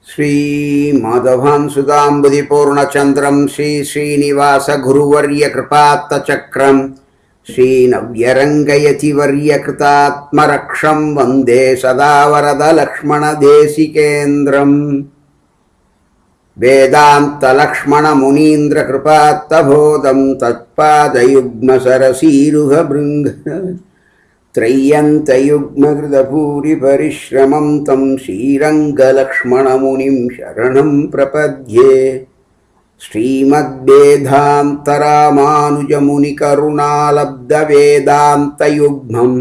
श्रीमाधवान् सुधाम्बुधिपूर्णचन्द्रं श्रीश्रीनिवासगुरुवर्यकृपात्तचक्रं श्रीनव्यरङ्गयतिवर्यकृतात्मरक्षं वन्दे सदा वरदलक्ष्मणदेशिकेन्द्रम् वेदान्तलक्ष्मणमुनीन्द्रकृपात्तबोधं तत्पादयुग्मसरसीरुहभृङ्ग त्रय्यन्तयुग्मकृतभूरिपरिश्रमं तं श्रीरङ्गलक्ष्मणमुनिं शरणं प्रपद्ये श्रीमद्वेदान्तरामानुजमुनिकरुणालब्धवेदान्तयुग्मं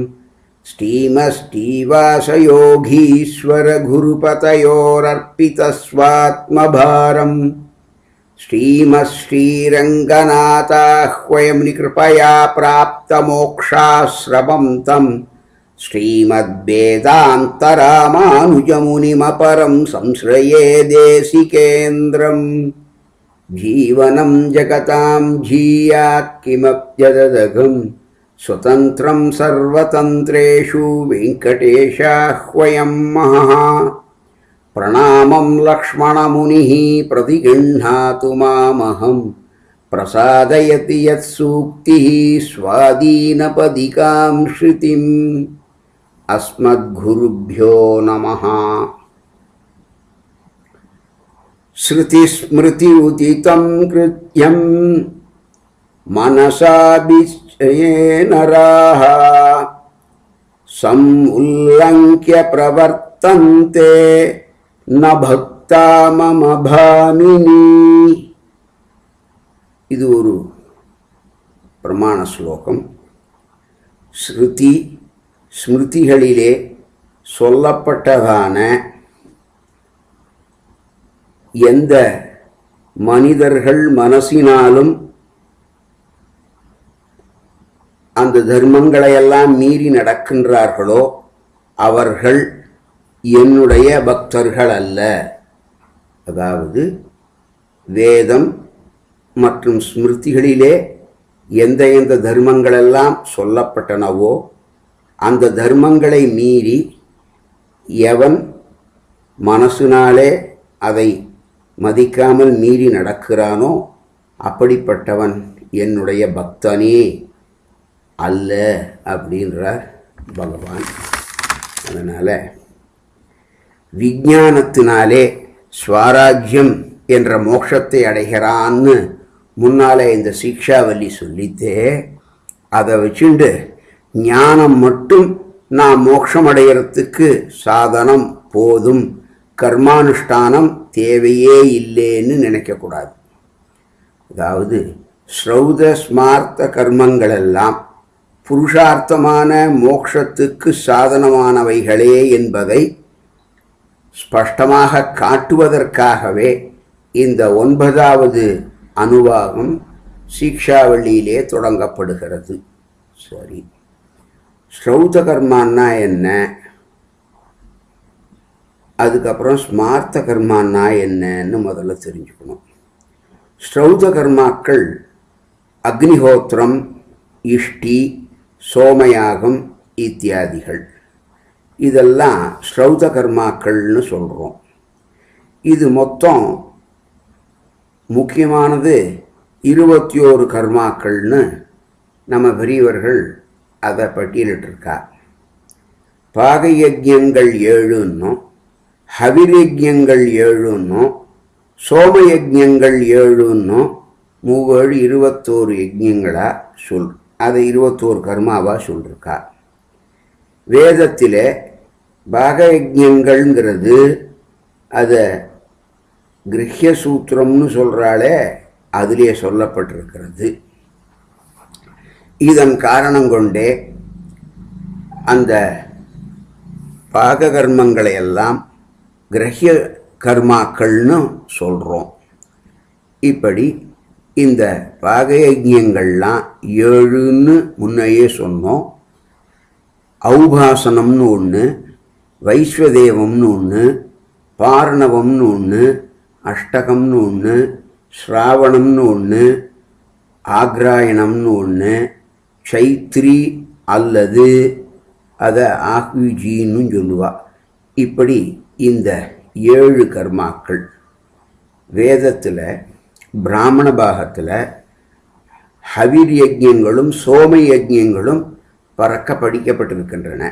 श्रीमस्तीवासयोगीश्वरगुरुपतयोरर्पितस्वात्मभारम् श्रीमश्रीरङ्गनाथाह्वयं कृपया प्राप्तमोक्षाश्रमं तं श्रीमद्वेदान्तरामानुजमुनिमपरं संश्रये देशिकेन्द्रम् जीवनं जगतां जीयात् किमप्यददघं स्वतन्त्रं सर्वतन्त्रेषु वेङ्कटेशाह्वयं महः प्रणामं लक्ष्मणमुनिः प्रतिगृह्णातु मामहं प्रसादयति यत्सूक्तिः स्वादीनपदिकां श्रुतिम् अस्मद्गुरुभ्यो नमः श्रुतिस्मृति उदितं कृत्यं मनसा विचये नराः समुल्लङ्घ्य प्रवर्तन्ते ந பக்தா மம பாமினி இது ஒரு பிரமாண ஸ்லோகம் ஸ்ருதி ஸ்மிருதிகளிலே சொல்லப்பட்டதான எந்த மனிதர்கள் மனசினாலும் அந்த தர்மங்களையெல்லாம் மீறி நடக்கின்றார்களோ அவர்கள் என்னுடைய பக்தர்கள் அல்ல அதாவது வேதம் மற்றும் ஸ்மிருதிகளிலே எந்த எந்த தர்மங்களெல்லாம் சொல்லப்பட்டனவோ அந்த தர்மங்களை மீறி எவன் மனசினாலே அதை மதிக்காமல் மீறி நடக்கிறானோ அப்படிப்பட்டவன் என்னுடைய பக்தனே அல்ல அப்படின்றார் பகவான் அதனால் விஞ்ஞானத்தினாலே ஸ்வராஜ்யம் என்ற மோட்சத்தை அடைகிறான்னு முன்னாலே இந்த சிக்ஷாவல்லி சொல்லித்தே அதை வச்சுண்டு ஞானம் மட்டும் நான் மோட்சம் அடைகிறதுக்கு சாதனம் போதும் கர்மானுஷ்டானம் தேவையே இல்லைன்னு நினைக்கக்கூடாது அதாவது ஸ்ரௌத ஸ்மார்த்த கர்மங்களெல்லாம் புருஷார்த்தமான மோட்சத்துக்கு சாதனமானவைகளே என்பதை ஸ்பஷ்டமாக காட்டுவதற்காகவே இந்த ஒன்பதாவது அனுவாகம் சீக்ஷாவளியிலே தொடங்கப்படுகிறது சரி ஸ்ரௌத கர்மான்னா என்ன அதுக்கப்புறம் ஸ்மார்த்த கர்மான்னா என்னன்னு முதல்ல தெரிஞ்சுக்கணும் ஸ்ரௌத கர்மாக்கள் அக்னிஹோத்திரம் இஷ்டி சோமயாகம் இத்தியாதிகள் இதெல்லாம் ஸ்ரௌத கர்மாக்கள்னு சொல்கிறோம் இது மொத்தம் முக்கியமானது இருபத்தி ஓரு கர்மாக்கள்னு நம்ம பெரியவர்கள் அதை பட்டியலிட்டிருக்கா பாகயஜ்யங்கள் ஏழுன்னும் ஹவிரயஜ்யங்கள் ஏழுன்னும் சோமயஜ்யங்கள் ஏழுன்னும் மூவேழு இருபத்தோரு யஜ்யங்களாக சொல் அதை இருபத்தோரு கர்மாவாக சொல்லிருக்கா வேதத்தில் பாகயஜ்யங்கள்ங்கிறது அதை கிரகிய சூத்திரம்னு சொல்கிறாளே அதிலே சொல்லப்பட்டிருக்கிறது இதன் காரணம் கொண்டே அந்த பாக கர்மங்களை எல்லாம் கிரகிய கர்மாக்கள்னு சொல்கிறோம் இப்படி இந்த பாகயஜ்யங்கள்லாம் ஏழுன்னு முன்னையே சொன்னோம் ஔபாசனம்னு ஒன்று வைஸ்வதேவம்னு ஒன்று பாரணவம்னு ஒன்று அஷ்டகம்னு ஒன்று ஸ்ராவணம்னு ஒன்று ஆக்ராயணம்னு ஒன்று சைத்ரி அல்லது அதை ஆஹ்விஜின்னு சொல்லுவா இப்படி இந்த ஏழு கர்மாக்கள் வேதத்தில் பிராமண பாகத்தில் ஹவிர் யஜ்யங்களும் சோம யஜ்யங்களும் பறக்க படிக்கப்பட்டிருக்கின்றன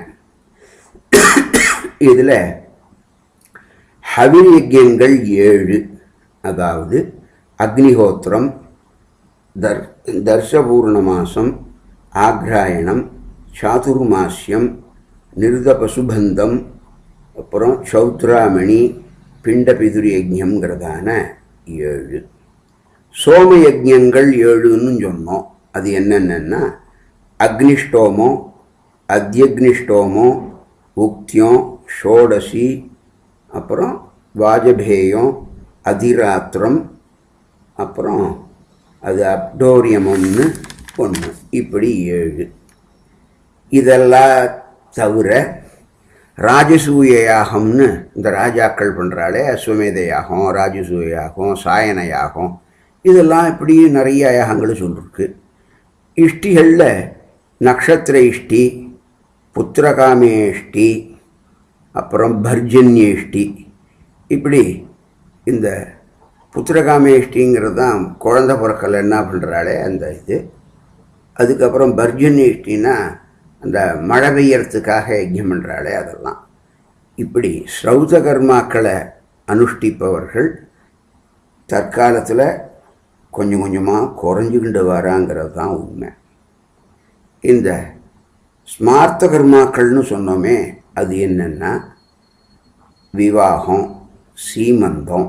இதில் ஹவிர் யஜ்யங்கள் ஏழு அதாவது அக்னிஹோத்திரம் தர் தர்ஷபூர்ண மாசம் ஆக்ராயணம் சாதுர்மாசியம் நிருத பசுபந்தம் அப்புறம் சௌத்ராமணி பிண்ட பிதுரி யஜ்யங்கிறதான ஏழு சோம யஜ்யங்கள் ஏழுன்னு சொன்னோம் அது என்னென்னா அக்னிஷ்டோமோ அத்யக்னிஷ்டோமோ உக்தியம் ஷோடசி அப்புறம் வாஜபேயம் அதிராத்திரம் அப்புறம் அது அப்டோரியமம்னு ஒன்று இப்படி ஏழு இதெல்லாம் தவிர ராஜசூய யாகம்னு இந்த ராஜாக்கள் பண்ணுறாளே அஸ்வமேத யாகம் ராஜசூய யாகம் சாயன யாகம் இதெல்லாம் இப்படி நிறைய யாகங்கள் சொல்லிருக்கு இஷ்டிகளில் நக்ஷத்திர இஷ்டி புத்திரகாமேஷ்டி அப்புறம் பர்ஜன்யேஷ்டி இப்படி இந்த புத்திரகாமேஷ்டிங்கிறது தான் குழந்த பிறக்கல என்ன பண்ணுறாளே அந்த இது அதுக்கப்புறம் பர்ஜன்யேஷ்டின்னா அந்த மழை பெய்யறதுக்காக யஜ்யம் பண்ணுறாளே அதெல்லாம் இப்படி ஸ்ரௌத கர்மாக்களை அனுஷ்டிப்பவர்கள் தற்காலத்தில் கொஞ்சம் கொஞ்சமாக குறைஞ்சிக்கிண்டு வராங்கிறது தான் உண்மை இந்த ஸ்மார்த்த கர்மாக்கள்னு சொன்னோமே அது என்னென்னா விவாகம் சீமந்தம்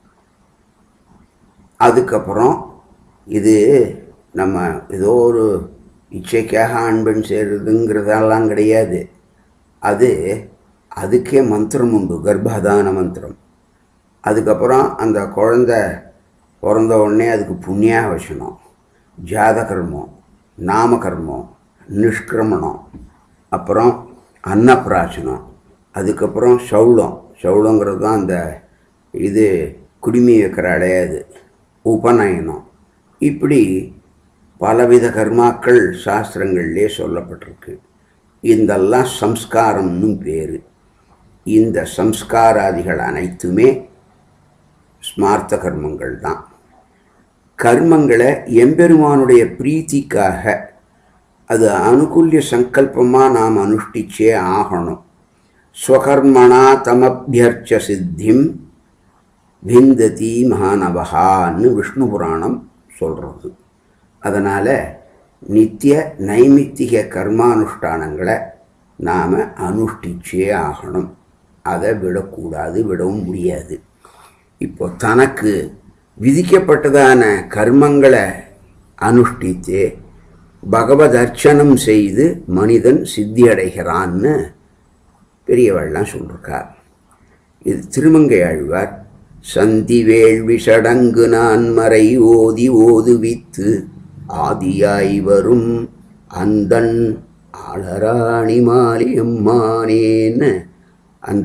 அதுக்கப்புறம் இது நம்ம ஏதோ ஒரு இச்சைக்காக ஆண் பெண் சேர்றதுங்கிறதெல்லாம் கிடையாது அது அதுக்கே மந்திரம் உண்டு கர்ப்பதான மந்திரம் அதுக்கப்புறம் அந்த குழந்த பிறந்த உடனே அதுக்கு புண்ணியாவசனம் ஜாதகர்மம் நாமகர்மம் நிஷ்கிரமணம் அப்புறம் அன்னப்பிராசனம் அதுக்கப்புறம் சௌளம் சௌளங்கிறது தான் அந்த இது குடிமி வைக்கிறாளே அது உபநயனம் இப்படி பலவித கர்மாக்கள் சாஸ்திரங்கள்லே சொல்லப்பட்டிருக்கு இதெல்லாம் சம்ஸ்காரம்னு பேர் இந்த சம்ஸ்காராதிகள் அனைத்துமே ஸ்மார்த்த கர்மங்கள் தான் கர்மங்களை எம்பெருமானுடைய பிரீத்திக்காக அது அனுகூல்ய சங்கல்பமாக நாம் அனுஷ்டிச்சே ஆகணும் ஸ்வகர்மணா தமபியர்ச்ச சித்திம் விந்ததி மகானவகான்னு விஷ்ணு புராணம் சொல்கிறது அதனால் நித்திய நைமித்திக கர்மானுஷ்டானங்களை நாம் அனுஷ்டிச்சே ஆகணும் அதை விடக்கூடாது விடவும் முடியாது இப்போ தனக்கு விதிக்கப்பட்டதான கர்மங்களை அனுஷ்டித்து பகவத் அர்ச்சனம் செய்து மனிதன் சித்தி அடைகிறான்னு பெரியவள்லாம் சொல்லிருக்கார் இது திருமங்கை ஆழ்வார் சந்தி வேள்வி சடங்கு நான்மறை ஓதி ஓதுவித்து ஆதியாய் வரும் அந்தன் ஆளராணி மாலியம்மானேன்னு அந்த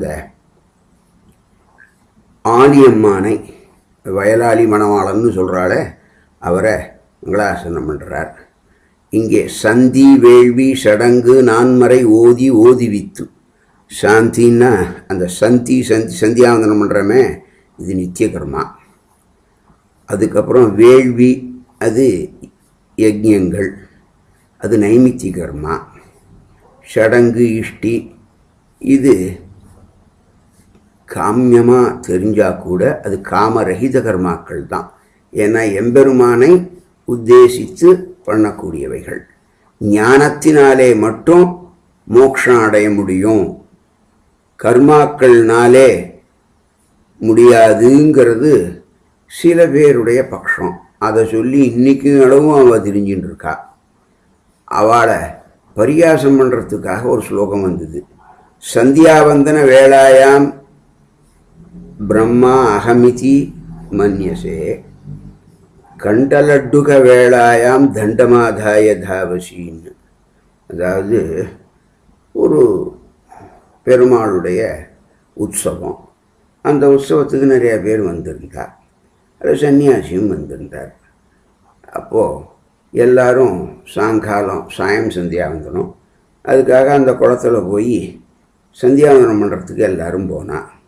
ஆலியம்மானை வயலாளி மணவாளன்னு சொல்கிறாளே அவரை மங்களாசனம் பண்ணுறார் இங்கே சந்தி வேள்வி சடங்கு நான்மறை ஓதி ஓதிவித்து சாந்தின்னா அந்த சந்தி சந்தி சந்தியாவந்தனம் பண்ணுறமே இது நித்திய கர்மா அதுக்கப்புறம் வேள்வி அது யஜ்யங்கள் அது நைமித்திய கர்மா சடங்கு இஷ்டி இது காமியமாக தெரிஞ்சால் கூட அது காமரகித கர்மாக்கள் தான் ஏன்னா எம்பெருமானை உத்தேசித்து பண்ணக்கூடியவைகள் ஞானத்தினாலே மட்டும் மோட்சம் அடைய முடியும் கர்மாக்கள்னாலே முடியாதுங்கிறது சில பேருடைய பட்சம் அதை சொல்லி இன்றைக்கும் அளவும் அவள் தெரிஞ்சுட்டு இருக்கா அவளை பரியாசம் பண்ணுறதுக்காக ஒரு ஸ்லோகம் வந்தது சந்தியாவந்தன வேளாயாம் பிரம்மா அகமிதி மன்யசே கண்டலட்டுக வேளாயாம் தண்டமாதாய தாவசின்னு அதாவது ஒரு பெருமாளுடைய உற்சவம் அந்த உற்சவத்துக்கு நிறைய பேர் வந்திருந்தார் அது சன்னியாசியும் வந்திருந்தார் அப்போது எல்லாரும் சாயங்காலம் சாயம் சந்தியாவந்தனம் அதுக்காக அந்த குளத்துல போய் சந்தியாவந்தனம் பண்ணுறதுக்கு எல்லாரும் போனா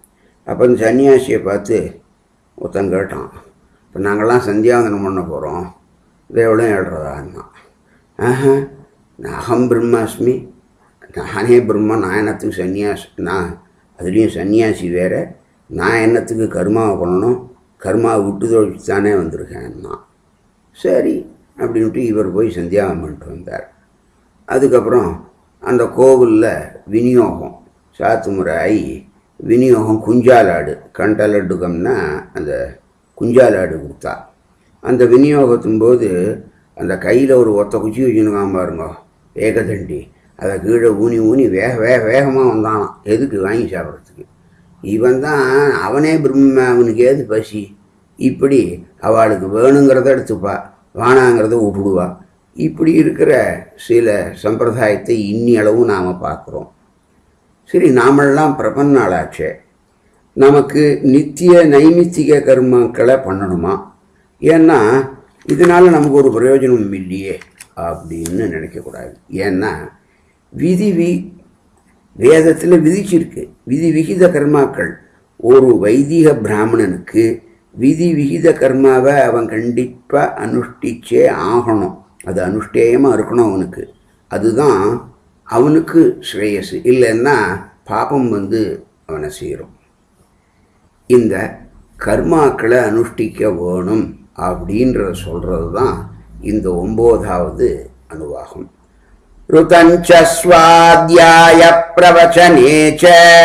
அப்போ இந்த சன்னியாசியை பார்த்து ஒருத்தன் கேட்டான் இப்போ நாங்கள்லாம் சந்தியாவந்தனம் பண்ண போகிறோம் இதை எவ்வளோ எழுறதான்னா ஆஹா நான் அகம் பிரம்மாஸ்மி நானே பிரம்மா நான் என்னத்துக்கு சன்னியாசி நான் அதுலேயும் சன்னியாசி வேறு நான் என்னத்துக்கு கர்மாவை பண்ணணும் கர்மாவை விட்டு தொழிச்சு தானே வந்திருக்கேன்னா சரி அப்படின்ட்டு இவர் போய் சந்தியாவனம் பண்ணிட்டு வந்தார் அதுக்கப்புறம் அந்த கோவிலில் விநியோகம் சாத்து முறை ஆகி விநியோகம் குஞ்சாலாடு கண்டலடுகம்னா அந்த குஞ்சாலாடு கொடுத்தா அந்த விநியோகத்தின் போது அந்த கையில் ஒரு ஒத்த குச்சி வச்சுருக்கான் பாருங்க ஏகதண்டி அதை கீழே ஊனி ஊனி வேக வேக வேகமாக வந்தானாம் எதுக்கு வாங்கி சாப்பிட்றதுக்கு இவன் தான் அவனே பிரம்ம அவனுக்கு ஏது பசி இப்படி அவளுக்கு வேணுங்கிறத எடுத்துப்பா வானாங்கிறத விட்டுடுவா இப்படி இருக்கிற சில சம்பிரதாயத்தை இன்னி அளவும் நாம் பார்க்குறோம் சரி நாமெல்லாம் பிரபன்னாளாச்சே நமக்கு நித்திய நைமித்திக கர்மங்களை பண்ணணுமா ஏன்னா இதனால் நமக்கு ஒரு பிரயோஜனம் இல்லையே அப்படின்னு நினைக்கக்கூடாது ஏன்னா விதி வி வேதத்தில் விதிச்சிருக்கு விதி விகித கர்மாக்கள் ஒரு வைதிக பிராமணனுக்கு விதி விகித கர்மாவை அவன் கண்டிப்பாக அனுஷ்டிச்சே ஆகணும் அது அனுஷ்டேயமாக இருக்கணும் அவனுக்கு அதுதான் அவனுக்கு ஸ்ரேயஸ் இல்லைன்னா பாபம் வந்து அவனை சேரும் இந்த கர்மாக்களை அனுஷ்டிக்க வேணும் அப்படின்றத சொல்கிறது தான் இந்த ஒம்போதாவது அணுவாகும் ऋतञ्च स्वाध्याय प्रवचने च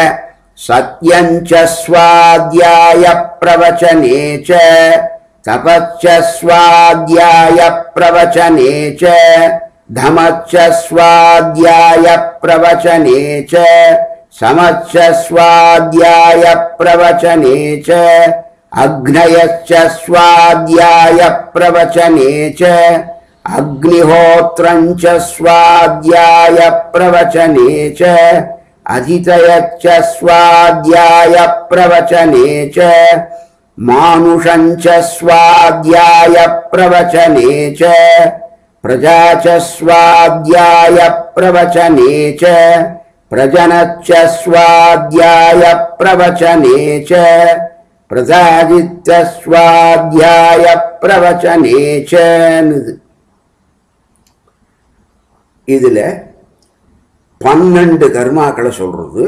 सत्यञ्च स्वाध्याय प्रवचने च तपश्च स्वाध्याय प्रवचने च धमश्च स्वाध्याय प्रवचने च समश्च स्वाध्याय प्रवचने च अग्नयश्च स्वाध्याय प्रवचने च अग्निहोत्रञ्च स्वाध्याय प्रवचने च अधितयच्च स्वाध्याय प्रवचने च मानुषञ्च स्वाध्याय प्रवचने च प्रजा च स्वाध्याय प्रवचने च प्रजनच्च स्वाध्याय प्रवचने च प्रजादित्य स्वाध्याय प्रवचने च இதில் பன்னெண்டு கர்மாக்களை சொல்கிறது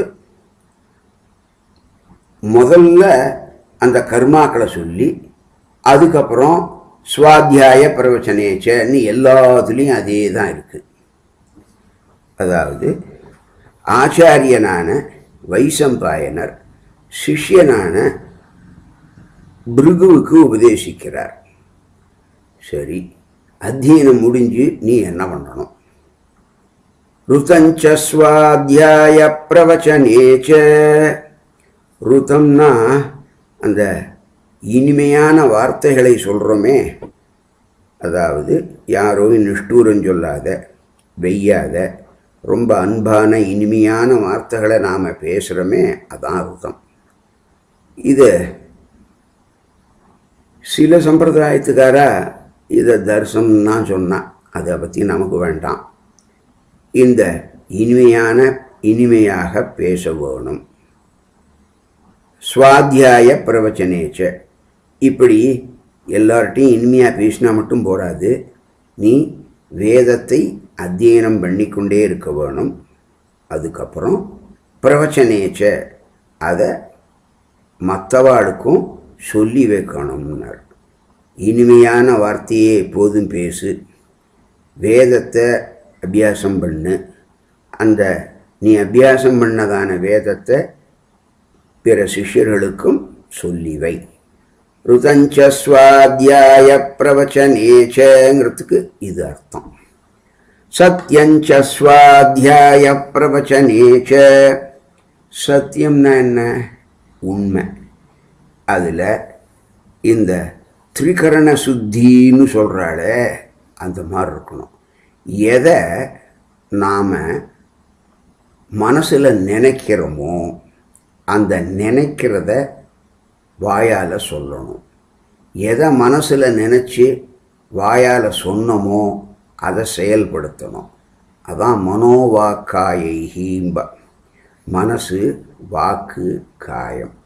முதல்ல அந்த கர்மாக்களை சொல்லி அதுக்கப்புறம் சுவாத்தியாய பிரவச்சனேச்சன்னு எல்லாத்துலேயும் அதே தான் இருக்குது அதாவது ஆச்சாரியனான வைசம்பாயனர் சிஷ்யனான பிருகுவுக்கு உபதேசிக்கிறார் சரி அத்தியனம் முடிஞ்சு நீ என்ன பண்ணணும் ருதஞ்ச ஸ்வாத்தியாய பிரவச்சனேச்ச ருதம்னா அந்த இனிமையான வார்த்தைகளை சொல்கிறோமே அதாவது யாரோ நிஷ்டூரம் சொல்லாத வெய்யாத ரொம்ப அன்பான இனிமையான வார்த்தைகளை நாம் பேசுகிறோமே அதான் ருதம் இது சில சம்பிரதாயத்துக்காரா இதை தரிசனம் தான் சொன்னான் அதை பற்றி நமக்கு வேண்டாம் இந்த இனிமையான இனிமையாக பேச வேணும் சுவாத்தியாய பிரவச்சனேச்ச இப்படி எல்லார்ட்டையும் இனிமையாக பேசினா மட்டும் போராது நீ வேதத்தை அத்தியனம் பண்ணிக்கொண்டே இருக்க வேணும் அதுக்கப்புறம் பிரவச்சனேச்ச அதை மற்றவாளுக்கும் சொல்லி வைக்கணும்னார் இனிமையான வார்த்தையே எப்போதும் பேசு வேதத்தை அபியாசம் பண்ணு அந்த நீ அபியாசம் பண்ணதான வேதத்தை பிற சிஷ்யர்களுக்கும் சொல்லி வை ருதஞ்ச சுவாத்தியாய பிரவச்சனேச்சங்கிறதுக்கு இது அர்த்தம் சத்யஞ்ச சுவாத்தியாய பிரவச்சனேச்ச சத்தியம்னா என்ன உண்மை அதில் இந்த திரிகரண சுத்தின்னு சொல்கிறாளே அந்த மாதிரி இருக்கணும் எதை நாம் மனசில் நினைக்கிறோமோ அந்த நினைக்கிறத வாயால் சொல்லணும் எதை மனசில் நினச்சி வாயால் சொன்னமோ அதை செயல்படுத்தணும் அதான் மனோவாக்காயைஹீம்ப மனசு வாக்கு காயம்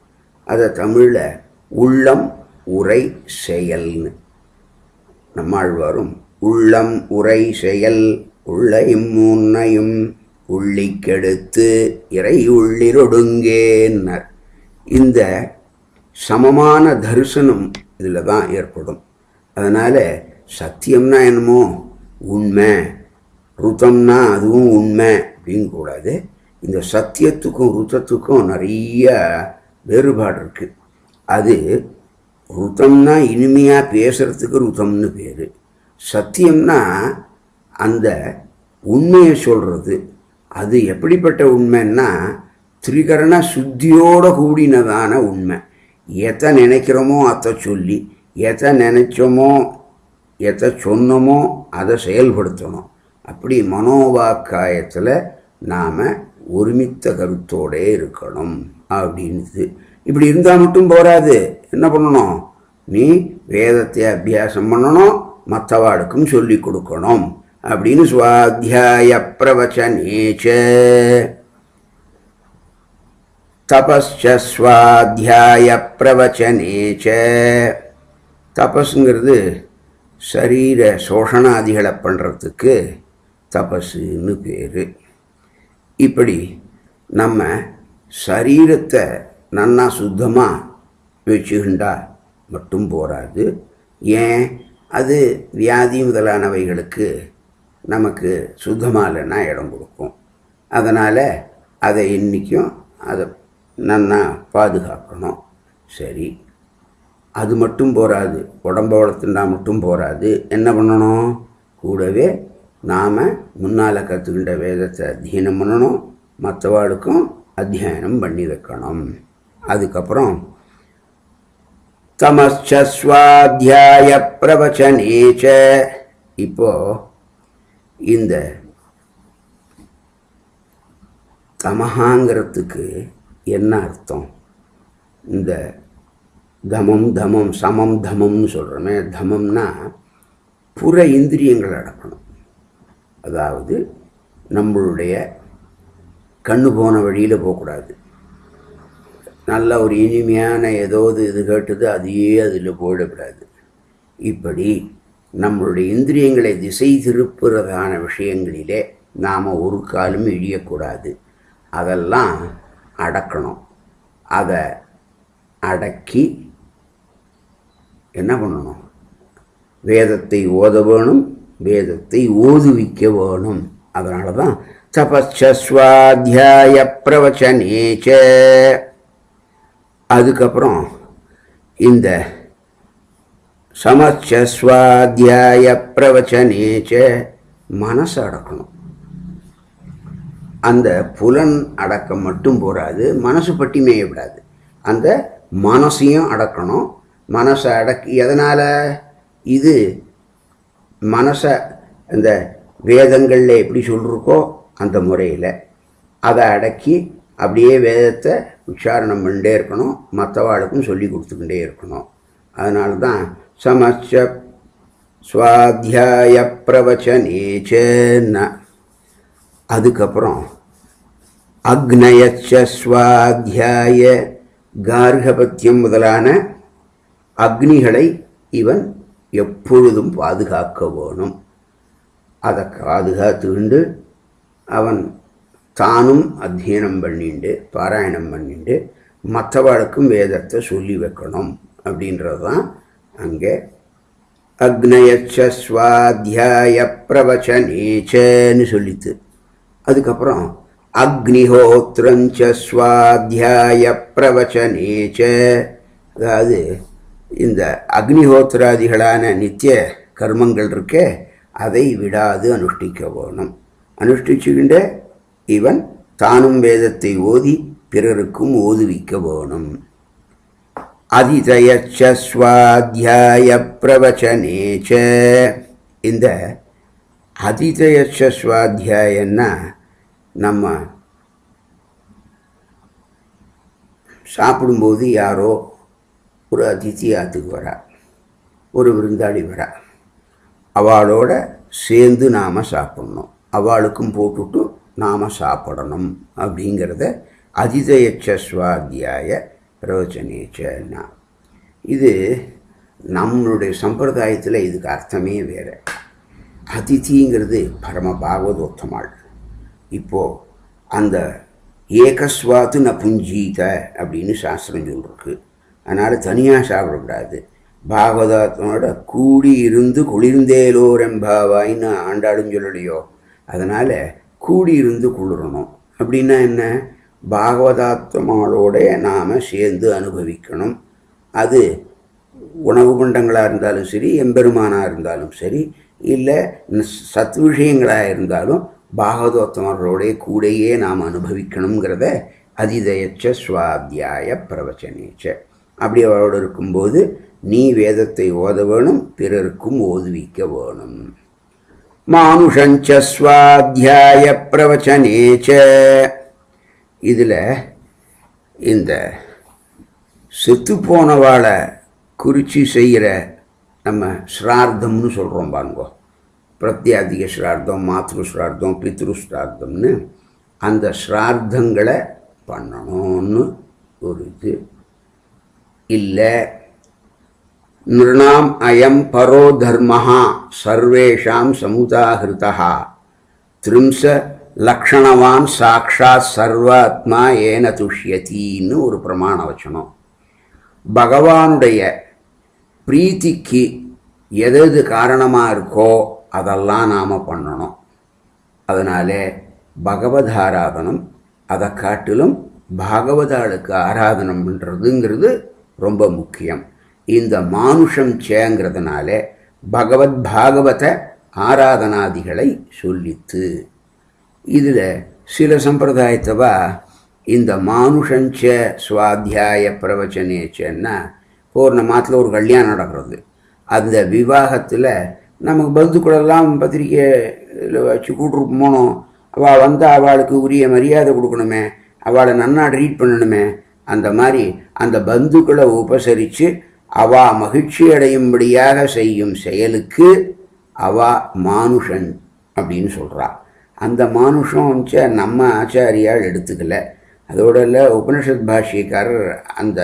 அதை தமிழில் உள்ளம் உரை செயல்னு நம்மாழ்வாரும் உள்ளம் உரை செயல் உள்ளையும் முன்னையும் உள்ளிக்கெடுத்து இறை உள்ளிரொடுங்கேன்னர் இந்த சமமான தரிசனம் இதில் தான் ஏற்படும் அதனால் சத்தியம்னா என்னமோ உண்மை ருத்தம்னா அதுவும் உண்மை அப்படின்னு கூடாது இந்த சத்தியத்துக்கும் ருத்தத்துக்கும் நிறைய வேறுபாடு இருக்குது அது ருத்தம்னா இனிமையாக பேசுகிறதுக்கு ருத்தம்னு பேர் சத்தியம்னா அந்த உண்மையை சொல்கிறது அது எப்படிப்பட்ட உண்மைன்னா திரிகரண சுத்தியோட கூடினதான உண்மை எதை நினைக்கிறோமோ அதை சொல்லி எதை நினைச்சோமோ எதை சொன்னோமோ அதை செயல்படுத்தணும் அப்படி மனோவாக்காயத்தில் நாம் ஒருமித்த கருத்தோடே இருக்கணும் அப்படின்னுது இப்படி இருந்தால் மட்டும் போராது என்ன பண்ணணும் நீ வேதத்தை அபியாசம் பண்ணணும் மற்றவாளுக்கும் சொல்லி கொடுக்கணும் அப்படின்னு சுவாத்தியாய பிரவச்சனேச்ச தபஸ்ச ஸ்வாத்தியாய பிரவச்சனேச்ச தபஸுங்கிறது சரீர சோஷணாதிகளை பண்ணுறதுக்கு தபஸுன்னு பேர் இப்படி நம்ம சரீரத்தை நன்னா சுத்தமாக வச்சுக்கிண்டா மட்டும் போராது ஏன் அது வியாதி முதலானவைகளுக்கு நமக்கு சுத்தமாக இல்லைன்னா இடம் கொடுக்கும் அதனால் அதை இன்றைக்கும் அதை நன்னா பாதுகாக்கணும் சரி அது மட்டும் போராது உடம்ப வளர்த்துண்டா மட்டும் போராது என்ன பண்ணணும் கூடவே நாம் முன்னால் கற்றுக்கின்ற வேதத்தை அத்தியனம் பண்ணணும் மற்றவாளுக்கும் அத்தியனம் பண்ணி வைக்கணும் அதுக்கப்புறம் தமஸ்வாத்தியாய பிரவச்சனேச்ச இப்போ இந்த தமஹாங்கிறதுக்கு என்ன அர்த்தம் இந்த தமம் தமம் சமம் தமம்னு சொல்கிறோமே தமம்னா புற இந்திரியங்கள் அடக்கணும் அதாவது நம்மளுடைய கண்ணு போன வழியில் போகக்கூடாது நல்ல ஒரு இனிமையான ஏதோது இது கேட்டது அதையே அதில் போயிடக்கூடாது இப்படி நம்மளுடைய இந்திரியங்களை திசை திருப்புறதான விஷயங்களிலே நாம் ஒரு காலும் இழியக்கூடாது அதெல்லாம் அடக்கணும் அதை அடக்கி என்ன பண்ணணும் வேதத்தை ஓத வேணும் வேதத்தை ஓதுவிக்க வேணும் அதனால தான் தபஸ்வாத்தியாய பிரவச்சனேச்ச அதுக்கப்புறம் இந்த சமஸ்வாத்தியாய பிரவச்சனேச்ச மனசை அடக்கணும் அந்த புலன் அடக்கம் மட்டும் போராது மனசு பட்டி மேயப்படாது அந்த மனசையும் அடக்கணும் மனசை அடக்கி எதனால் இது மனசை அந்த வேதங்களில் எப்படி சொல்லிருக்கோ அந்த முறையில் அதை அடக்கி அப்படியே வேதத்தை உச்சாரணம் பண்ணிட்டே இருக்கணும் மற்றவாளுக்கும் சொல்லி கொடுத்துக்கிட்டே இருக்கணும் அதனால தான் சமச்ச சுவாத்தியாய பிரவச்சனேச்சன்னா அதுக்கப்புறம் அக்னயச்ச ஸ்வாத்தியாய கார்கபத்தியம் முதலான அக்னிகளை இவன் எப்பொழுதும் பாதுகாக்க வேணும் அதை பாதுகாத்துக்கிண்டு அவன் தானும் அத்தியனம் பண்ணிண்டு பாராயணம் பண்ணிண்டு மற்றவர்களுக்கும் வேதத்தை சொல்லி வைக்கணும் அப்படின்றது தான் அங்கே அக்னயச்ச ஸ்வாத்தியாய பிரவச்சனேச்சன்னு சொல்லித்து அதுக்கப்புறம் அக்னிஹோத்திரஞ்ச ஸ்வாத்தியாய பிரவச்சனேச்ச அதாவது இந்த அக்னிஹோத்திராதிகளான நித்திய கர்மங்கள் இருக்கே அதை விடாது அனுஷ்டிக்க வேணும் அனுஷ்டிச்சுக்கிண்டே இவன் தானும் வேதத்தை ஓதி பிறருக்கும் ஓதுவிக்க வேணும் அதிதயச்ச ஸ்வாத்தியாய பிரவச்சனேச்ச இந்த அதிதயச்ச ஸ்வாத்தியாயன்னா நம்ம சாப்பிடும்போது யாரோ ஒரு அதித்தி ஆத்துக்கு வரா ஒரு விருந்தாளி வரா அவளோட சேர்ந்து நாம் சாப்பிட்ணும் அவளுக்கும் போட்டுட்டு நாம் சாப்பிடணும் அப்படிங்கிறத அதிதயச்ச ஸ்வாத்தியாய பிரவச்சனேச்சன்னா இது நம்மளுடைய சம்பிரதாயத்தில் இதுக்கு அர்த்தமே வேறு அதிதிங்கிறது பரம பாகவதோத்தமாள் இப்போது அந்த ஏகஸ்வாத்து ந புஞ்சீத அப்படின்னு சாஸ்திரம் சொல்லிருக்கு அதனால் தனியாக சாப்பிடக்கூடாது பாகவதத்தோட கூடி இருந்து குளிர்ந்தேலோரெம்பாவாயின்னு ஆண்டாடும் சொல்லலையோ அதனால் கூடி இருந்து குளிரணும் அப்படின்னா என்ன பாகவதாத்மாவோட நாம் சேர்ந்து அனுபவிக்கணும் அது உணவு பண்டங்களாக இருந்தாலும் சரி எம்பெருமானாக இருந்தாலும் சரி இல்லை சத் விஷயங்களாக இருந்தாலும் பாகவதோத்தமர்களோட கூடையே நாம் அனுபவிக்கணுங்கிறத அதிதயச்ச சுவாத்தியாய பிரவச்சனேச்ச அப்படி அவரோடு இருக்கும்போது நீ வேதத்தை ஓத வேணும் பிறருக்கும் ஓதுவிக்க வேணும் மானுஷஞ்ச சுவாத்தியாய பிரவச்சனேச்ச இதில் இந்த செத்து போனவாளை குறித்து செய்கிற நம்ம ஸ்ரார்த்தம்னு சொல்கிறோம் பாருங்கோ பிரத்யாதிக ஸ்ரார்த்தம் மாத்ரு ஸ்ரார்த்தம் பித்ரு ஸ்ரார்த்தம்னு அந்த ஸ்ரார்த்தங்களை பண்ணணும்னு ஒரு இது இல்லை நிருணாம் அயம் பரோ தர்மஹா சர்வேஷாம் சமுதாகிருதா திரிம்ச லக்ஷணவான் சாக்ஷாத் சர்வாத்மா ஏன துஷ்யத்தின்னு ஒரு பிரமாண வச்சனம் பகவானுடைய பிரீத்திக்கு எது எது காரணமாக இருக்கோ அதெல்லாம் நாம் பண்ணணும் அதனாலே பகவத் ஆராதனம் அதை காட்டிலும் பாகவதாளுக்கு ஆராதனம் பண்ணுறதுங்கிறது ரொம்ப முக்கியம் இந்த மானுஷம் சேங்கிறதுனால பகவத் பாகவத ஆராதனாதிகளை சொல்லித்து இதில் சில சம்பிரதாயத்தவா இந்த மானுஷஞ்ச சுவாத்தியாய பிரவச்சனேச்சன்னா போர்ண மாதத்தில் ஒரு கல்யாணம் நடக்கிறது அந்த விவாகத்தில் நமக்கு பந்துக்களெல்லாம் பத்திரிக்கையில் வச்சு கூட்டுருக்கு போனோம் அவள் வந்து அவளுக்கு உரிய மரியாதை கொடுக்கணுமே அவளை நன்னா ட்ரீட் பண்ணணுமே அந்த மாதிரி அந்த பந்துக்களை உபசரித்து அவா மகிழ்ச்சி அடையும்படியாக செய்யும் செயலுக்கு அவா மானுஷன் அப்படின்னு சொல்கிறா அந்த மானுஷம் ச நம்ம ஆச்சாரியால் எடுத்துக்கல அதோட இல்லை உபனிஷத் பாஷ்யக்காரர் அந்த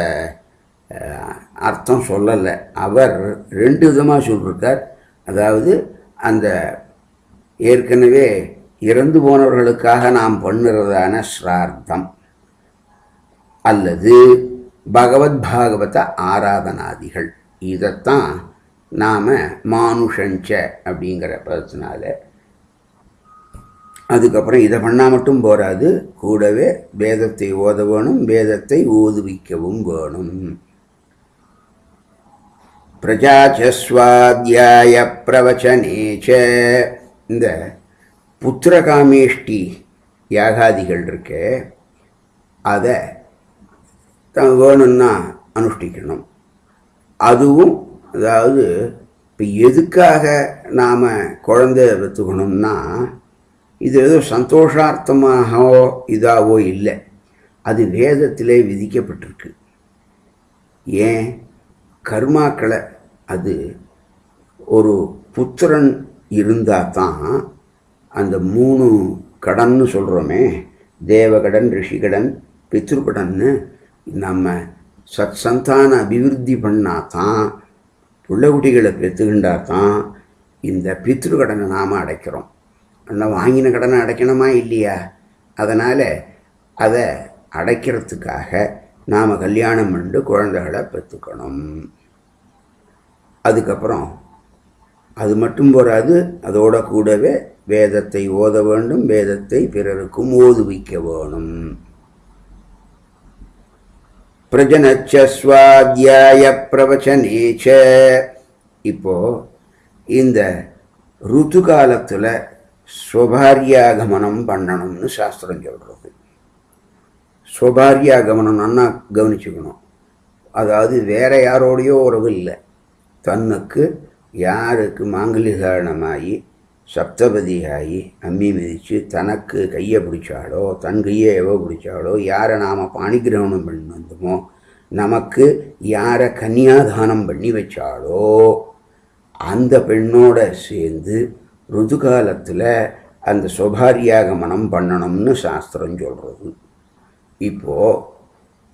அர்த்தம் சொல்லலை அவர் ரெண்டு விதமாக சொல்லியிருக்கார் அதாவது அந்த ஏற்கனவே இறந்து போனவர்களுக்காக நாம் பண்ணுறதான ஸ்ரார்த்தம் அல்லது பகவத் பாகவத ஆராதனாதிகள் இதைத்தான் நாம் மானுஷஞ்ச அப்படிங்கிற பதத்தினால அதுக்கப்புறம் இதை பண்ணால் மட்டும் போராது கூடவே வேதத்தை ஓத வேணும் வேதத்தை ஓதுவிக்கவும் வேணும் பிரஜாச்சஸ்வாத்தியாய பிரவச்சனேச்ச இந்த புத்திரகாமேஷ்டி யாகாதிகள் இருக்கு அதை தான் வேணும்னா அனுஷ்டிக்கணும் அதுவும் அதாவது இப்போ எதுக்காக நாம் குழந்தை பெற்றுக்கணும்னா இது ஏதோ சந்தோஷார்த்தமாகவோ இதாவோ இல்லை அது வேதத்திலே விதிக்கப்பட்டிருக்கு ஏன் கர்மாக்களை அது ஒரு புத்திரன் இருந்தால் தான் அந்த மூணு கடன்னு சொல்கிறோமே தேவகடன் ரிஷிகடன் பித்ருகடன்னு நம்ம சத் சந்தான அபிவிருத்தி பண்ணால் தான் பிள்ளைக்குட்டிகளை பெற்றுக்கிண்டா தான் இந்த பித்ருகடனை நாம் அடைக்கிறோம் ஆனால் வாங்கின கடனை அடைக்கணுமா இல்லையா அதனால் அதை அடைக்கிறதுக்காக நாம் கல்யாணம் பண்ணி குழந்தைகளை பெற்றுக்கணும் அதுக்கப்புறம் அது மட்டும் போராது அதோட கூடவே வேதத்தை ஓத வேண்டும் வேதத்தை பிறருக்கும் ஓதுவிக்க வேணும் பிரஜனச்ச சுவாத்தியாய பிரவச்சனேச்ச இப்போ இந்த ருத்து காலத்தில் ஸ்வபாரியாகமனம் பண்ணணும்னு சாஸ்திரம் சொல்கிறது ஸ்வபாரியாகமனம் நன்னா கவனிச்சுக்கணும் அதாவது வேற யாரோடையோ உறவு இல்லை தன்னுக்கு யாருக்கு மாங்கலிகாரணமாகி சப்தபதியாகி அம்மி மிதித்து தனக்கு கையை பிடிச்சாலோ தன் கையை எவோ பிடிச்சாலோ யாரை நாம் பாணிகிரகணம் பண்ணி வந்தோமோ நமக்கு யாரை கன்னியாதானம் பண்ணி வச்சாலோ அந்த பெண்ணோட சேர்ந்து ருது காலத்தில் அந்த சுபாரியாகமனம் பண்ணணும்னு சாஸ்திரம் சொல்கிறது இப்போது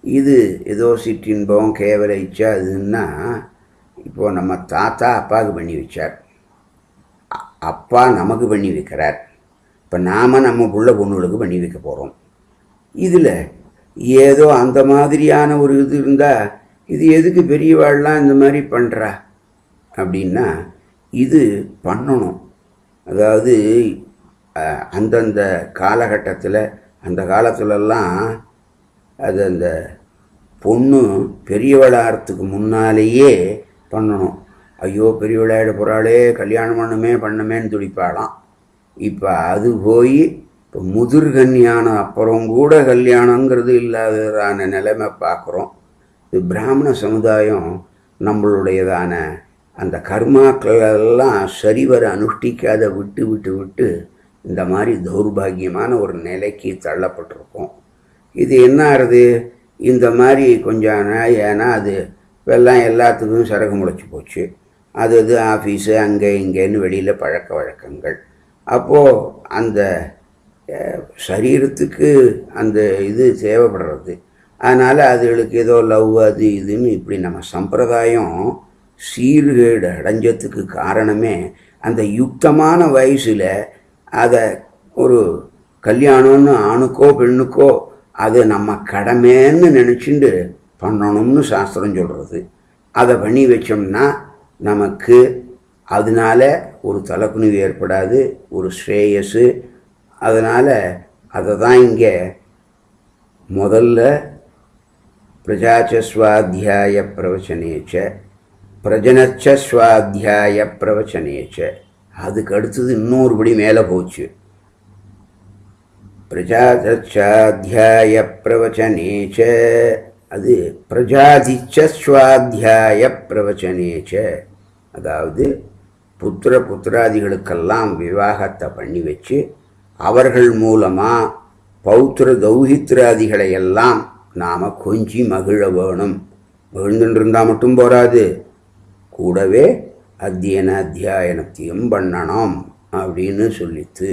இது ஏதோ சிற்றின்பம் கேவல இச்சா அதுன்னா இப்போ நம்ம தாத்தா அப்பாவுக்கு பண்ணி வச்சார் அ- அப்பா நமக்கு பண்ணி வைக்கிறார் இப்போ நாம் நம்ம புள்ள பொண்ணுகளுக்கு பண்ணி வைக்க போகிறோம் இதில் ஏதோ அந்த மாதிரியான ஒரு இது இருந்தால் இது எதுக்கு பெரியவாள்லாம் இந்த மாதிரி பண்ணுறா அப்படின்னா இது பண்ணணும் அதாவது அஹ், அந்தந்த காலகட்டத்தில் அந்த காலத்துலலாம் அது அந்த பொண்ணு பெரியவளாகிறதுக்கு முன்னாலேயே பண்ணணும் ஐயோ பெரியவளாயிட போகிறாளே கல்யாணம் பண்ணுமே பண்ணுமேன்னு துடிப்பாளாம் இப்போ அது போய் இப்போ முதிர்கன்யான அப்புறம் கூட கல்யாணங்கிறது இல்லாததான நிலைமை பார்க்குறோம் இது பிராமண சமுதாயம் நம்மளுடையதான அந்த கர்மாக்கள் எல்லாம் சரிவர அனுஷ்டிக்காத விட்டு விட்டு விட்டு இந்த மாதிரி தௌர்பாகியமான ஒரு நிலைக்கு தள்ளப்பட்டிருக்கோம் இது என்ன ஆகுது இந்த மாதிரி கொஞ்சம் நாள் ஏன்னா அது எல்லாம் எல்லாத்துக்கும் சரகு முளைச்சி போச்சு அது அது ஆஃபீஸு அங்கே இங்கேன்னு வெளியில் பழக்க வழக்கங்கள் அப்போது அந்த அஹ், சரீரத்துக்கு அந்த இது தேவைப்படுறது அதனால் அதுகளுக்கு ஏதோ லவ் அது இதுன்னு இப்படி நம்ம சம்பிரதாயம் சீர்கேடு அடைஞ்சதுக்கு காரணமே அந்த யுக்தமான வயசில் அதை ஒரு கல்யாணம்னு ஆணுக்கோ பெண்ணுக்கோ அது நம்ம கடமைன்னு நினச்சிண்டு பண்ணணும்னு சாஸ்திரம் சொல்கிறது அதை பண்ணி வச்சோம்னா நமக்கு அதனால ஒரு தலைக்குனிவு ஏற்படாது ஒரு ஸ்ரேயஸு அதனால் அதை தான் இங்கே முதல்ல பிரஜாச்ச ஸ்வாத்தியாய பிரவச்சனேச்ச பிரஜனச்ச ஸ்வாத்தியாய பிரவச்சனேச்ச அதுக்கு அடுத்தது இன்னொரு படி மேலே போச்சு பிரஜாச்சாத்தியாய பிரவச்சனேச்ச அது பிரஜாதிச்ச ஸ்வாத்தியாய பிரவச்சனேச்ச அதாவது புத்திர புத்திராதிகளுக்கெல்லாம் விவாகத்தை பண்ணி வச்சு அவர்கள் மூலமாக பௌத்திர தௌஹித்ராதிகளை எல்லாம் நாம் கொஞ்சி மகிழ வேணும் மகிழ்ந்துட்டு இருந்தால் மட்டும் போராது கூடவே அத்தியன அத்தியாயனத்தையும் பண்ணணும் அப்படின்னு சொல்லித்து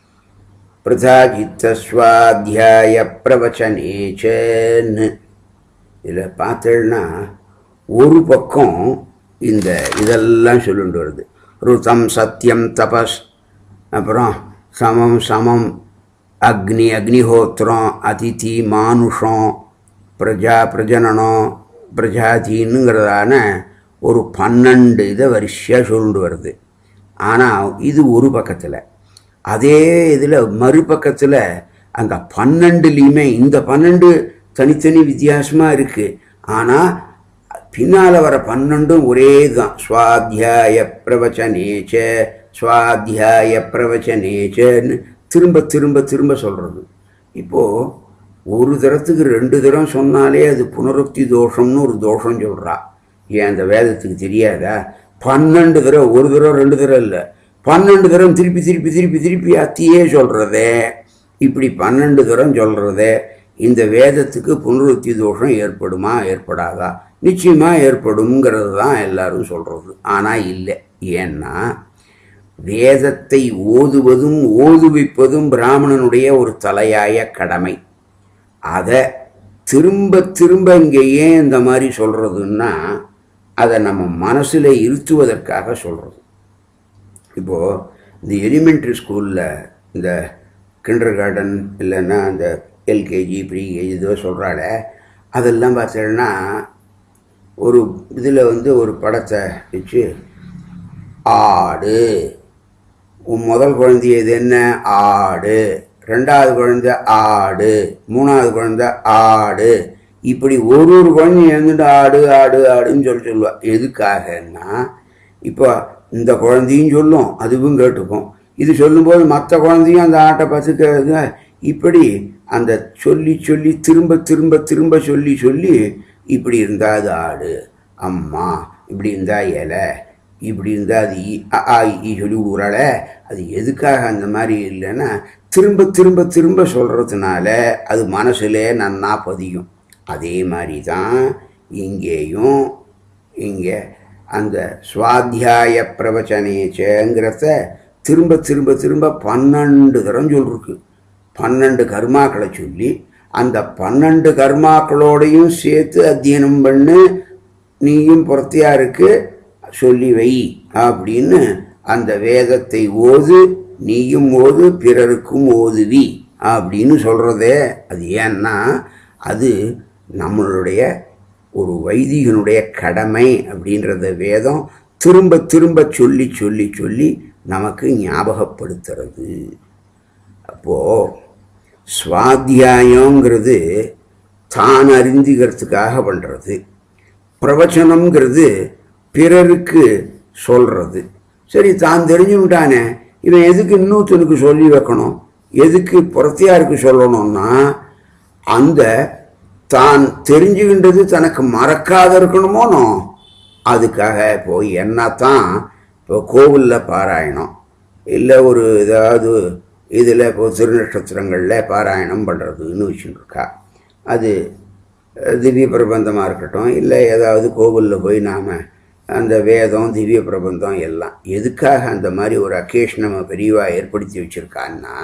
பிரதாஜித்தஸ்வாத்தியாய பிரவச்சனேச்சன்னு இதில் பார்த்தேன்னா ஒரு பக்கம் இந்த இதெல்லாம் சொல்லிட்டு வருது ருதம் சத்தியம் தபஸ் அப்புறம் சமம் சமம் அக்னி அக்னிஹோத்திரம் அதிதி மானுஷம் பிரஜா பிரஜனனம் பிரஜாதின்னுங்கிறதான ஒரு பன்னெண்டு இதை வரிசையாக சொல்லிட்டு வருது ஆனால் இது ஒரு பக்கத்தில் அதே இதில் மறுபக்கத்தில் அந்த பன்னெண்டுலேயுமே இந்த பன்னெண்டு தனித்தனி வித்தியாசமாக இருக்குது ஆனால் பின்னால் வர பன்னெண்டும் ஒரே தான் சுவாத்தியாய பிரவச்சனேச்ச சுவாத்தியாய பிரவச்சனேச்சன்னு திரும்ப திரும்ப திரும்ப சொல்கிறது இப்போது ஒரு தரத்துக்கு ரெண்டு தரம் சொன்னாலே அது புனருக்தி தோஷம்னு ஒரு தோஷம் சொல்கிறா ஏன் அந்த வேதத்துக்கு தெரியாதா பன்னெண்டு தரம் ஒரு தரம் ரெண்டு தரம் இல்லை பன்னெண்டு தரம் திருப்பி திருப்பி திருப்பி திருப்பி அத்தியே சொல்கிறதே இப்படி பன்னெண்டு தரம் சொல்கிறதே இந்த வேதத்துக்கு புனருக்தி தோஷம் ஏற்படுமா ஏற்படாதா நிச்சயமாக ஏற்படுங்கிறது தான் எல்லாரும் சொல்கிறது ஆனால் இல்லை ஏன்னா வேதத்தை ஓதுவதும் ஓதுவிப்பதும் பிராமணனுடைய ஒரு தலையாய கடமை அதை திரும்ப திரும்ப இங்கே ஏன் இந்த மாதிரி சொல்கிறதுன்னா அதை நம்ம மனசில் இருத்துவதற்காக சொல்கிறது இப்போது இந்த எலிமெண்ட்ரி ஸ்கூலில் இந்த கிண்டர் கார்டன் இல்லைன்னா அந்த எல்கேஜி ப்ரீகேஜி இதோ சொல்கிறால அதெல்லாம் பார்த்தீங்கன்னா ஒரு இதில் வந்து ஒரு படத்தை வச்சு ஆடு உன் முதல் குழந்தை இது என்ன ஆடு ரெண்டாவது குழந்தை ஆடு மூணாவது குழந்தை ஆடு இப்படி ஒரு ஒரு குழந்தையும் எழுந்துட்டு ஆடு ஆடு ஆடுன்னு சொல்லி சொல்லுவா எதுக்காகன்னா இப்போ இந்த குழந்தையும் சொல்லும் அதுவும் கேட்டுக்கும் இது சொல்லும்போது மற்ற குழந்தையும் அந்த ஆட்டை பசுக்க இப்படி அந்த சொல்லி சொல்லி திரும்ப திரும்ப திரும்ப சொல்லி சொல்லி இப்படி இருந்தால் அது ஆடு அம்மா இப்படி இருந்தா இலை இப்படி இருந்தால் அது ஈ அ, ஆ, இ சொல்லி விடுறாள அது எதுக்காக அந்த மாதிரி இல்லைன்னா திரும்ப திரும்ப திரும்ப சொல்கிறதுனால அது மனசுலே நன்னா பதியும் அதே மாதிரி தான் இங்கேயும் இங்கே அந்த சுவாத்தியாய பிரவச்சனேச்சங்கிறத திரும்ப திரும்ப திரும்ப பன்னெண்டு தரம் சொல்லிருக்கு பன்னெண்டு கர்மாக்களை சொல்லி அந்த பன்னெண்டு கர்மாக்களோடையும் சேர்த்து அத்தியனம் பண்ணு நீயும் பொறுத்தியாருக்கு சொல்லி வை அப்படின்னு அந்த வேதத்தை ஓது நீயும் ஓது பிறருக்கும் ஓதுவி அப்படின்னு சொல்கிறதே அது ஏன்னா அது நம்மளுடைய ஒரு வைதிகனுடைய கடமை அப்படின்றத வேதம் திரும்ப திரும்ப சொல்லி சொல்லி சொல்லி நமக்கு ஞாபகப்படுத்துறது அப்போது சுவாத்தியாயங்கிறது தான் அறிந்துக்கிறதுக்காக பண்ணுறது பிரவச்சனம்ங்கிறது பிறருக்கு சொல்கிறது சரி தான் தெரிஞ்சுட்டானே இவன் எதுக்கு இன்னொருத்தனுக்கு சொல்லி வைக்கணும் எதுக்கு புறத்தியாருக்கு சொல்லணும்னா அந்த தான் தெரிஞ்சுக்கின்றது தனக்கு மறக்காத இருக்கணுமோனோ அதுக்காக இப்போ என்ன தான் இப்போ கோவிலில் பாராயணம் இல்லை ஒரு ஏதாவது இதில் இப்போ திருநட்சத்திரங்களில் பாராயணம் பண்ணுறதுன்னு வச்சுருக்கா அது திவ்ய பிரபந்தமாக இருக்கட்டும் இல்லை ஏதாவது கோவிலில் போய் நாம் அந்த வேதம் திவ்ய பிரபந்தம் எல்லாம் எதுக்காக அந்த மாதிரி ஒரு அக்கேஷன் நம்ம பெரியவா ஏற்படுத்தி வச்சுருக்கான்னா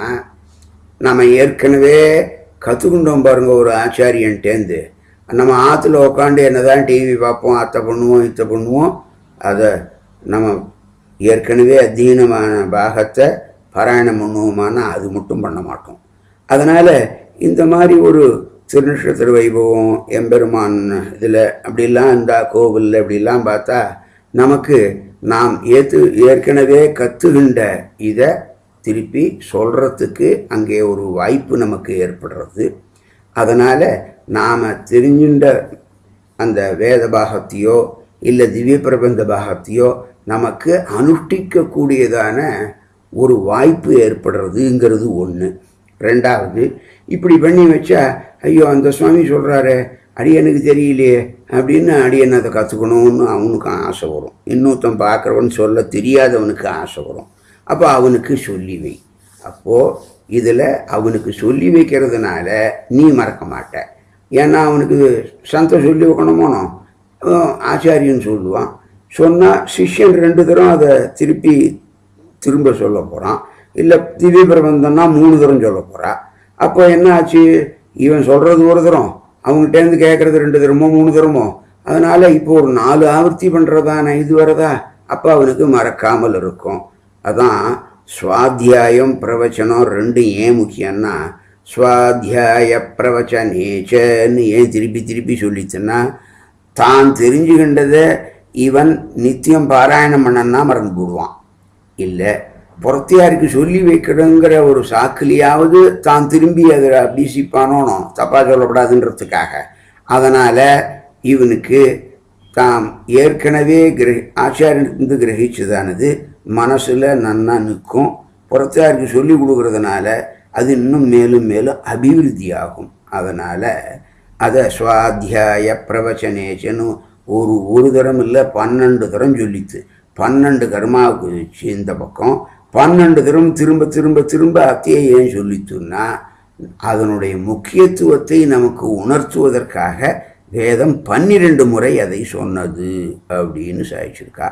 நம்ம ஏற்கனவே கற்றுக்கிட்டோம் பாருங்க ஒரு ஆச்சாரியன்ட்டேந்து நம்ம ஆற்றுல உட்காந்து என்ன தான் டிவி பார்ப்போம் அத்தை பண்ணுவோம் இத்தை பண்ணுவோம் அதை நம்ம ஏற்கனவே அத்தீனமான பாகத்தை பாராயணம் பண்ணுவோமானா அது மட்டும் பண்ண மாட்டோம் அதனால் இந்த மாதிரி ஒரு திருநட்சத்திர வைபவம் எம்பெருமான் இதில் அப்படிலாம் இருந்தால் கோவிலில் இப்படிலாம் பார்த்தா நமக்கு நாம் ஏற்று ஏற்கனவே கற்றுகின்ற இதை திருப்பி சொல்கிறதுக்கு அங்கே ஒரு வாய்ப்பு நமக்கு ஏற்படுறது அதனால் நாம் தெரிஞ்சுட்ட அந்த வேத பாகத்தையோ இல்லை திவ்ய பிரபந்த பாகத்தையோ நமக்கு அனுஷ்டிக்கக்கூடியதான ஒரு வாய்ப்பு ஏற்படுறதுங்கிறது ஒன்று ரெண்டாவது இப்படி பண்ணி வச்சா ஐயோ அந்த சுவாமி சொல்கிறாரு அடியனுக்கு தெரியலையே அப்படின்னு அடியன் அதை கற்றுக்கணும்னு அவனுக்கு ஆசை வரும் இன்னொருத்தன் பார்க்குறவன் சொல்ல தெரியாதவனுக்கு ஆசை வரும் அப்போ அவனுக்கு சொல்லி வை அப்போது இதில் அவனுக்கு சொல்லி வைக்கிறதுனால நீ மறக்க மாட்ட ஏன்னா அவனுக்கு சந்தை சொல்லி வைக்கணுமோனோ ஆச்சாரியன் சொல்லுவான் சொன்னால் சிஷ்யன் ரெண்டு தரம் அதை திருப்பி திரும்ப சொல்ல போகிறான் இல்லை திவ்ய பிரபந்தம்னா மூணு தரம் சொல்ல போகிறா அப்போ என்ன ஆச்சு இவன் சொல்கிறது ஒரு தரம் அவங்ககிட்டேருந்து கேட்குறது ரெண்டு தரமோ மூணு தரமோ அதனால் இப்போ ஒரு நாலு ஆவர்த்தி பண்ணுறதான இது வரதா அப்போ அவனுக்கு மறக்காமல் இருக்கும் அதான் சுவாத்தியாயம் பிரவச்சனம் ரெண்டும் ஏன் முக்கியம்னா சுவாத்தியாய பிரவச்சனேச்சன்னு ஏன் திருப்பி திருப்பி சொல்லிச்சுன்னா தான் தெரிஞ்சுக்கின்றதை இவன் நித்தியம் பாராயணம் பண்ணன்னா மறந்து போடுவான் இல்லை புறத்தியாருக்கு சொல்லி வைக்கணுங்கிற ஒரு சாக்கிலியாவது தான் திரும்பி அதில் அபிசிப்பானோனோ தப்பாக சொல்லப்படாதுன்றதுக்காக அதனால் இவனுக்கு தாம் ஏற்கனவே கிர ஆச்சாரியந்து கிரகிச்சதானது மனசில் நன்னா நிற்கும் புறத்தாருக்கு சொல்லி கொடுக்கறதுனால அது இன்னும் மேலும் மேலும் அபிவிருத்தி ஆகும் அதனால் அதை சுவாத்தியாய பிரவச்சனேச்சன்னு ஒரு ஒரு தரம் இல்லை பன்னெண்டு தரம் சொல்லித்து பன்னெண்டு கர்மாவுக்கு வச்சு இந்த பக்கம் பன்னெண்டு தரம் திரும்ப திரும்ப திரும்ப அத்தையை ஏன் சொல்லித்துன்னா அதனுடைய முக்கியத்துவத்தை நமக்கு உணர்த்துவதற்காக வேதம் பன்னிரண்டு முறை அதை சொன்னது அப்படின்னு சாதிச்சிருக்கா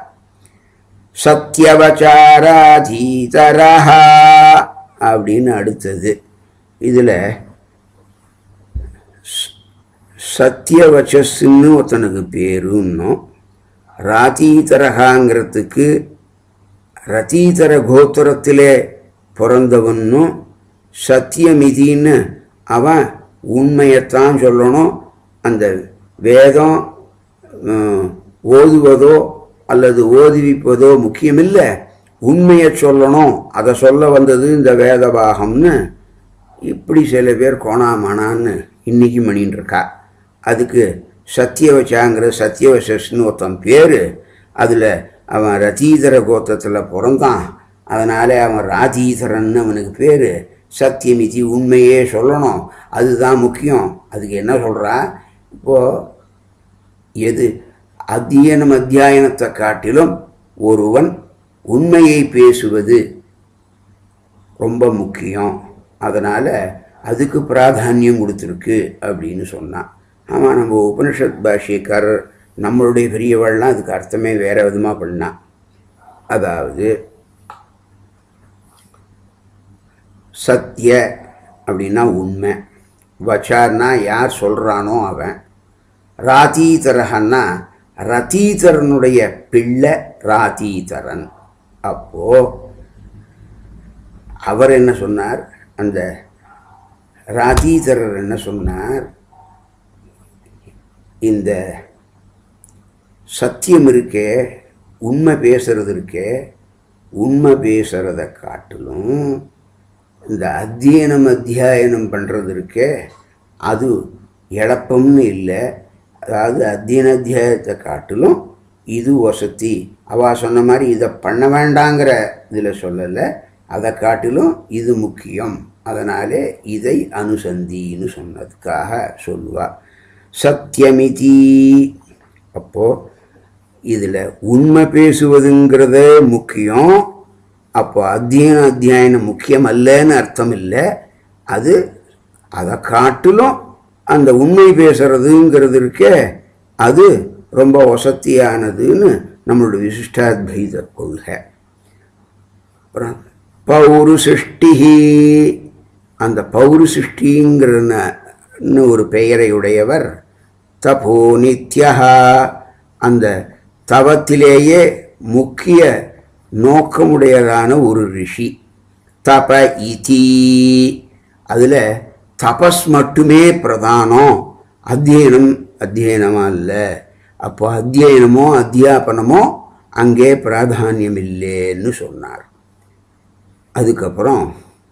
சத்தியவச்சாராதீதரஹா அப்படின்னு அடுத்தது இதில் சத்தியவச்சஸ்ன்னு ஒருத்தனுக்கு பேருன்னும் ராதீதரகாங்கிறதுக்கு ரதீதர கோத்திரத்திலே பிறந்தவனும் சத்தியமிதின்னு அவன் உண்மையைத்தான் சொல்லணும் அந்த வேதம் ஓதுவதோ அல்லது ஓதுவிப்பதோ முக்கியமில்லை உண்மையை சொல்லணும் அதை சொல்ல வந்தது இந்த வேத பாகம்னு இப்படி சில பேர் கோணாமணான்னு இன்னைக்கு மணின்னு இருக்கா அதுக்கு சத்தியவச்சாங்கிற சத்தியவசஸ்னு ஒருத்தன் பேர் அதில் அவன் ரதீதர கோத்திரத்தில் பிறந்தான் அதனால் அவன் ராதீதரன்னு அவனுக்கு பேர் சத்தியமிதி உண்மையே சொல்லணும் அதுதான் முக்கியம் அதுக்கு என்ன சொல்கிறா இப்போது எது அத்தியனம் அத்தியாயனத்தை காட்டிலும் ஒருவன் உண்மையை பேசுவது ரொம்ப முக்கியம் அதனால் அதுக்கு பிராதானியம் கொடுத்துருக்கு அப்படின்னு சொன்னான் ஆமாம் நம்ம உபனிஷத் பாஷிக்காரர் நம்மளுடைய பெரியவள்லாம் அதுக்கு அர்த்தமே வேறு விதமாக பண்ணான் அதாவது சத்திய அப்படின்னா உண்மை வச்சார்னா யார் சொல்கிறானோ அவன் ராதீதரகன்னா ரதீதரனுடைய பிள்ளை ராதீதரன் அப்போ அவர் என்ன சொன்னார் அந்த ராதீதரர் என்ன சொன்னார் இந்த சத்தியம் இருக்கே உண்மை பேசுறது இருக்கே உண்மை பேசுறத காட்டிலும் இந்த அத்தியனம் அத்தியாயனம் பண்ணுறது இருக்கே அது எழப்பம்னு இல்லை அதாவது அத்தியன அத்தியாயத்தை காட்டிலும் இது வசதி அவ சொன்ன மாதிரி இதை பண்ண வேண்டாங்கிற இதில் சொல்லலை அதை காட்டிலும் இது முக்கியம் அதனாலே இதை அனுசந்தின்னு சொன்னதுக்காக சொல்லுவா சத்தியமிதி அப்போ இதில் உண்மை பேசுவதுங்கிறதே முக்கியம் அப்போ அத்தியன அத்தியாயனம் முக்கியம் அல்லன்னு அர்த்தம் இல்லை அது அதை காட்டிலும் அந்த உண்மை பேசுறதுங்கிறது இருக்கே அது ரொம்ப வசத்தியானதுன்னு நம்மளுடைய விசிஷ்டாத்வைத கொள்கை அப்புறம் பௌரு சிருஷ்டிஹி அந்த பௌரு சிருஷ்டிங்கிறன்னு ஒரு பெயரை உடையவர் தபோ நித்யா அந்த தவத்திலேயே முக்கிய நோக்கமுடையதான ஒரு ரிஷி தப இதி அதில் தபஸ் மட்டுமே பிரதானம் அத்தியனம் அத்தியனமாக இல்லை அப்போ அத்தியனமோ அத்தியாபனமோ அங்கே பிராதானியம் இல்லைன்னு சொன்னார் அதுக்கப்புறம்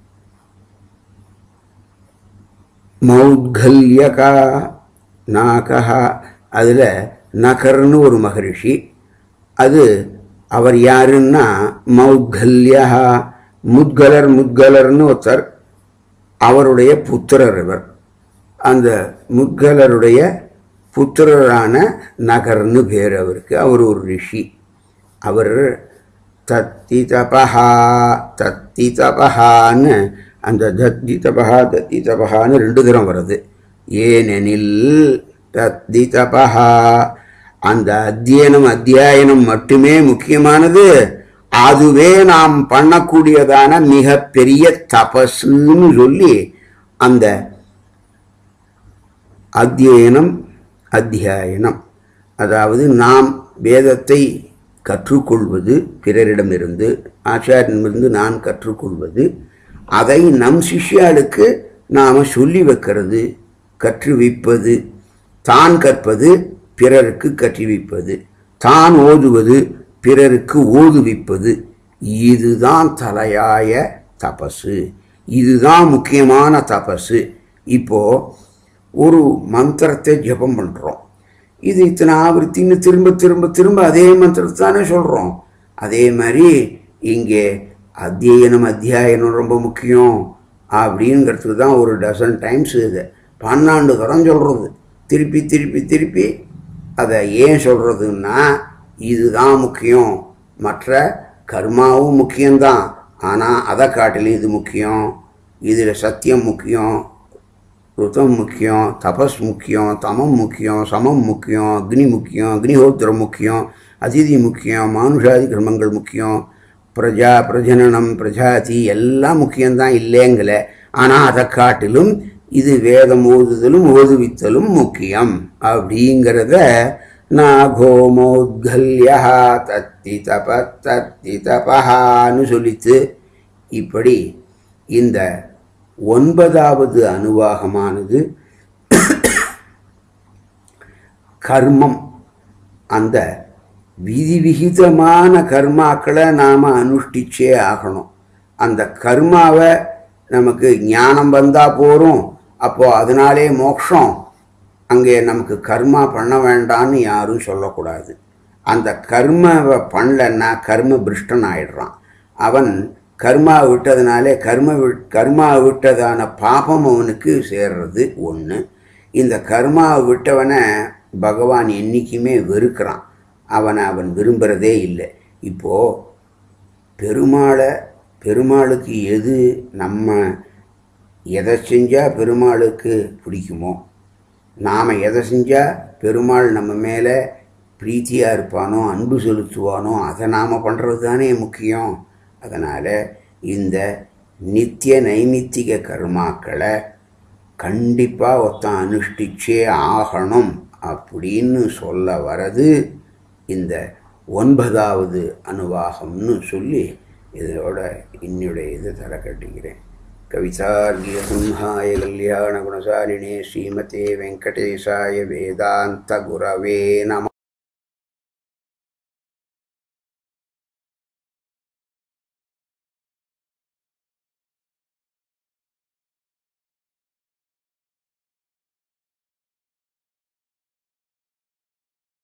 மௌத்கல்யகா நாகா அதில் நகர்னு ஒரு மகரிஷி அது அவர் யாருன்னா மௌத்கல்யா முத்கலர் முத்கலர்னு ஒருத்தர் அவருடைய புத்திரர் இவர் அந்த முத்கலருடைய புத்திரரான நகர்னு பேர் அவருக்கு அவர் ஒரு ரிஷி அவர் தத்தி தபஹா தத்தி தபஹான்னு அந்த தத்தி தபஹா தத்தி தபஹான்னு ரெண்டு தரம் வருது ஏனெனில் தத்தி தபஹா அந்த அத்தியனம் அத்தியாயனம் மட்டுமே முக்கியமானது அதுவே நாம் பண்ணக்கூடியதான மிகப்பெரிய தபசுன்னு சொல்லி அந்த அத்தியனம் அத்தியாயனம் அதாவது நாம் வேதத்தை கற்றுக்கொள்வது பிறரிடமிருந்து ஆச்சாரியனிடமிருந்து நான் கற்றுக்கொள்வது அதை நம் சிஷ்யாளுக்கு நாம் சொல்லி வைக்கிறது கற்றுவிப்பது தான் கற்பது பிறருக்கு கற்றுவிப்பது தான் ஓதுவது பிறருக்கு ஓதுவிப்பது இதுதான் தலையாய தபசு இதுதான் முக்கியமான தபசு இப்போ ஒரு மந்திரத்தை ஜெபம் பண்ணுறோம் இது இத்தனை ஆவர்த்தின்னு திரும்ப திரும்ப திரும்ப அதே மந்திரத்தை தானே சொல்கிறோம் அதே மாதிரி இங்கே அத்தியனம் அத்தியாயனம் ரொம்ப முக்கியம் அப்படிங்கிறதுக்கு தான் ஒரு டசன் டைம்ஸ் இது பன்னாண்டு தரம் சொல்கிறது திருப்பி திருப்பி திருப்பி அதை ஏன் சொல்கிறதுன்னா இதுதான் முக்கியம் மற்ற கர்மாவும் முக்கியம்தான் ஆனால் அதை காட்டிலும் இது முக்கியம் இதில் சத்தியம் முக்கியம் ருத்தம் முக்கியம் தபஸ் முக்கியம் தமம் முக்கியம் சமம் முக்கியம் அக்னி முக்கியம் அக்னிஹோத்திரம் முக்கியம் அதிதி முக்கியம் மானுஷாதி கிரமங்கள் முக்கியம் பிரஜா பிரஜனனம் பிரஜாதி எல்லாம் முக்கியம்தான் இல்லைங்கல ஆனால் அதை காட்டிலும் இது வேதம் ஓதுதலும் ஓதுவித்தலும் முக்கியம் அப்படிங்கிறத நாகோமோத்கல்யா தத்தி தப தத்தி தபஹான்னு சொல்லித்து இப்படி இந்த ஒன்பதாவது அனுவாகமானது கர்மம் அந்த விதிவிகிதமான கர்மாக்களை நாம் அனுஷ்டிச்சே ஆகணும் அந்த கர்மாவை நமக்கு ஞானம் வந்தால் போகிறோம் அப்போது அதனாலே மோட்சம் அங்கே நமக்கு கர்மா பண்ண வேண்டான்னு யாரும் சொல்லக்கூடாது அந்த கர்மாவை பண்ணலன்னா கர்ம பிருஷ்டன் ஆயிடுறான் அவன் கர்மா விட்டதுனாலே கர்ம வி- கர்மா விட்டதான பாபம் அவனுக்கு சேர்றது ஒன்று இந்த கர்மா விட்டவனை பகவான் என்றைக்குமே வெறுக்கிறான் அவனை அவன் விரும்புகிறதே இல்லை இப்போது பெருமாளை பெருமாளுக்கு எது நம்ம எதை செஞ்சால் பெருமாளுக்கு பிடிக்குமோ நாம் எதை செஞ்சால் பெருமாள் நம்ம மேலே பிரீத்தியாக இருப்பானோ அன்பு செலுத்துவானோ அதை நாம் பண்ணுறது தானே முக்கியம் அதனால் இந்த நித்திய நைமித்திக கர்மாக்களை கண்டிப்பாக ஒருத்தன் அனுஷ்டிச்சே ஆகணும் அப்படின்னு சொல்ல வரது இந்த ஒன்பதாவது அனுவாகம்னு சொல்லி இதோட என்னுடைய இது தர கட்டிக்கிறேன் கவிதார்கிய சிம்ஹாய கல்யாண குணசாலினே ஸ்ரீமதே வெங்கடேசாய வேதாந்த குரவே நம